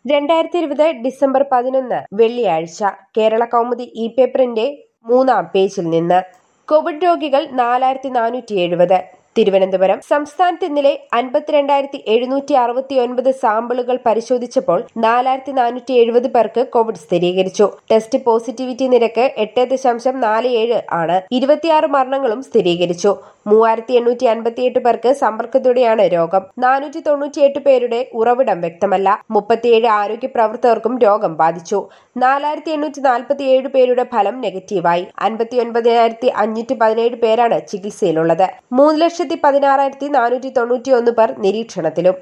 രണ്ടായിരത്തി ഇരുപത് ഡിസംബർ പതിനൊന്ന് വെള്ളിയാഴ്ച കേരള കൗമുദി ഇ പേപ്പറിന്റെ മൂന്നാം പേജിൽ നിന്ന് കോവിഡ് രോഗികൾ നാലായിരത്തി നാനൂറ്റി എഴുപത് തിരുവനന്തപുരം സംസ്ഥാനത്ത് ഇന്നലെ അൻപത്തിരണ്ടായിരത്തി എഴുന്നൂറ്റി അറുപത്തി ഒൻപത് സാമ്പിളുകൾ പരിശോധിച്ചപ്പോൾ നാലായിരത്തി നാനൂറ്റി എഴുപത് പേർക്ക് കോവിഡ് സ്ഥിരീകരിച്ചു ടെസ്റ്റ് പോസിറ്റിവിറ്റി നിരക്ക് എട്ട് ദശാംശം നാല് ഏഴ് ആണ് ഇരുപത്തിയാറ് മരണങ്ങളും സ്ഥിരീകരിച്ചു മൂവായിരത്തി എണ്ണൂറ്റി അൻപത്തിയെട്ട് പേർക്ക് സമ്പർക്കത്തോടെയാണ് രോഗം നാനൂറ്റി തൊണ്ണൂറ്റിയെട്ട് പേരുടെ ഉറവിടം വ്യക്തമല്ല മുപ്പത്തിയേഴ് ആരോഗ്യ പ്രവർത്തകർക്കും രോഗം ബാധിച്ചു നാലായിരത്തി എണ്ണൂറ്റി നാൽപ്പത്തിയേഴ് പേരുടെ ഫലം നെഗറ്റീവായി അൻപത്തി ഒൻപതിനായിരത്തി അഞ്ഞൂറ്റി പതിനേഴ് പേരാണ് ചികിത്സയിലുള്ളത് മൂന്ന് ലക്ഷത്തി പതിനാറായിരത്തി നാനൂറ്റി തൊണ്ണൂറ്റി ഒന്ന് പേർ നിരീക്ഷണത്തിലും